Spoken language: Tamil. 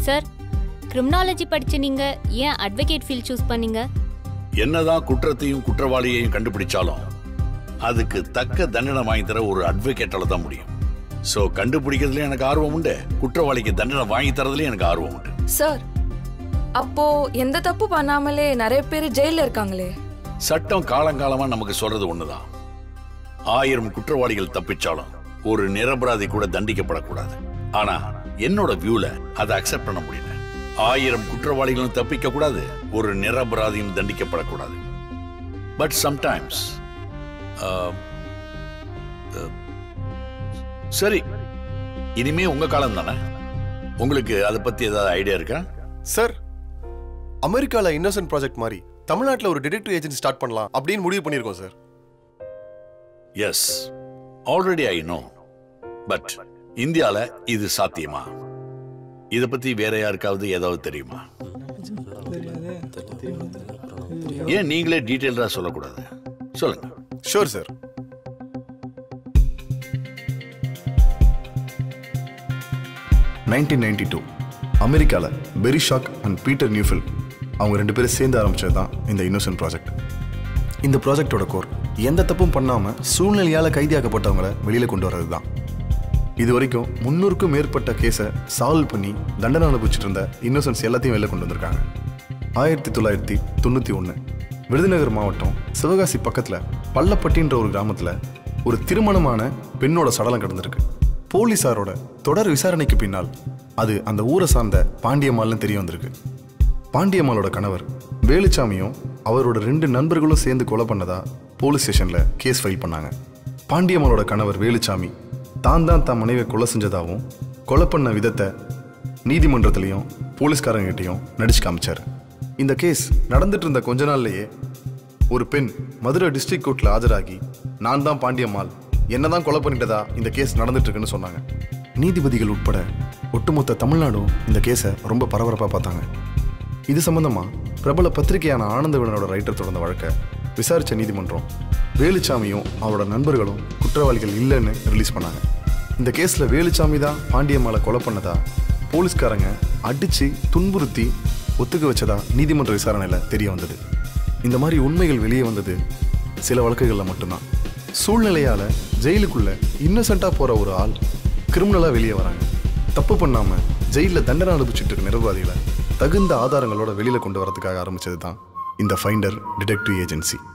சார் கிரிமினாலஜி படிச்ச நீங்க ஏன் அட்வொகேட் ஃபீல்ட் சூஸ் பண்ணீங்க என்னதான் குற்றத்தையும் குற்றவாளியையும் கண்டுபிடிச்சாலும் அதுக்கு தக்க தண்டனை வாங்கி தர ஒரு அட்வொகேட்டால தான் முடியும் சோ கண்டுபிடிக்கிறதுல எனக்கு ஆர்வம் உண்டு குற்றவாளிக்கு தண்டனை வாங்கி தரதுலயும் எனக்கு ஆர்வம் உண்டு சார் அப்போ எந்த தப்பு பண்ணாமலே நிறைய பேர் ஜெயில இருக்காங்களே சட்டம் காலங்காலமா நமக்கு சொல்றது ஒண்ணுதான் ஆயிரம் குற்றவாளிகள் தப்பிச்சாலும் ஒரு நிரபராதி கூட தண்டிக்கப்படக்கூடாது ஆனா என்னோட வியூல அதை அக்செப்ட் பண்ண முடியல ஆயிரம் குற்றவாளிகளும் தப்பிக்க கூடாது ஒரு நிரபராதியும் தண்டிக்கப்படக்கூடாது பட் சம்டைம்ஸ் சரி இனிமே உங்க காலம் தானே உங்களுக்கு அதை பத்தி ஏதாவது ஐடியா இருக்கா சார் அமெரிக்கால இன்னோசன்ட் ப்ராஜெக்ட் மாதிரி தமிழ்நாட்டில் ஒரு டிடெக்டிவ் ஏஜென்சி ஸ்டார்ட் பண்ணலாம் அப்படின்னு முடிவு பண்ணியிருக்கோம் sir yes already I know but இந்தியால இது சாத்தியமா இத பத்தி வேற யாருக்காவது ஏதாவது தெரியுமா ஏன் நீங்களே டீட்டெயிலா சொல்லக்கூடாது சொல்லுங்க sure sir nineteen ninety two அமெரிக்காவில் பெரி ஷாக் அண்ட் பீட்டர் நியூஃபில் அவங்க ரெண்டு பேரும் சேர்ந்து ஆரம்பிச்சது தான் இந்த இன்னோசன்ட் ப்ராஜெக்ட் இந்த ப்ராஜெக்டோட கோர் எந்த தப்பும் பண்ணாமல் சூழ்நிலையால் கைதியாக்கப்பட்டவங்கள வெளியில் கொண்டு வர்றது தான் இது வரைக்கும் முந்நூறுக்கும் மேற்பட்ட கேஸை சால்வ் பண்ணி தண்டனை அனுபவிச்சுட்டு இருந்த இன்னோசன்ஸ் எல்லாத்தையும் வெளில கொண்டு வந்திருக்காங்க ஆயிரத்தி தொள்ளாயிரத்தி தொண்ணூற்றி ஒன்று விருதுநகர் மாவட்டம் சிவகாசி பக்கத்தில் பள்ளப்பட்டின்ற ஒரு கிராமத்தில் ஒரு திருமணமான பெண்ணோட சடலம் கிடந்திருக்கு போலீஸாரோட தொடர் விசாரணைக்கு பின்னால் அது அந்த ஊரை சார்ந்த பாண்டியம்மாள்னு தெரிய வந்திருக்கு பாண்டியம்மாளோட கணவர் வேலுச்சாமியும் அவரோட ரெண்டு நண்பர்களும் சேர்ந்து கொலை பண்ணதா போலீஸ் ஸ்டேஷனில் கேஸ் ஃபைல் பண்ணாங்க பாண்டியம்மாளோட கணவர் வேலுச்சாமி தான் தான் தான் மனைவியை கொலை செஞ்சதாகவும் கொலை பண்ண விதத்தை நீதிமன்றத்திலையும் போலீஸ்காரங்கிட்டையும் நடிச்சு காமிச்சார் இந்த கேஸ் நடந்துட்டு இருந்த கொஞ்ச நாள்லயே ஒரு பெண் மதுரை டிஸ்ட்ரிக்ட் கோர்ட்டில் ஆஜராகி நான் தான் பாண்டியம்மாள் என்ன தான் கொலை பண்ணிட்டதா இந்த கேஸ் நடந்துட்டு இருக்குன்னு சொன்னாங்க நீதிபதிகள் உட்பட ஒட்டுமொத்த தமிழ்நாடும் இந்த கேஸை ரொம்ப பரபரப்பாக பார்த்தாங்க இது சம்பந்தமா பிரபல பத்திரிகையான ஆனந்தவிடனோட ரைட்டர் தொடர்ந்த வழக்கை விசாரிச்ச நீதிமன்றம் வேலுச்சாமியும் அவரோட நண்பர்களும் குற்றவாளிகள் இல்லைன்னு ரிலீஸ் பண்ணாங்க இந்த கேஸில் வேலுச்சாமி தான் பாண்டியம்மாளை கொலை பண்ணதா போலீஸ்காரங்க அடித்து துன்புறுத்தி ஒத்துக்க வச்சதா நீதிமன்ற விசாரணையில் தெரிய வந்தது இந்த மாதிரி உண்மைகள் வெளியே வந்தது சில வழக்குகளில் மட்டும்தான் சூழ்நிலையால் ஜெயிலுக்குள்ள இன்னசென்ட்டாக போகிற ஒரு ஆள் கிரிமினலாக வெளியே வராங்க தப்பு பண்ணாமல் ஜெயிலில் தண்டனை அனுபவிச்சுட்டு இருக்க நிரபராதிகளை தகுந்த ஆதாரங்களோட வெளியில் கொண்டு வரதுக்காக ஆரம்பிச்சது தான் இந்த ஃபைண்டர் டிடெக்டிவ் ஏஜென்சி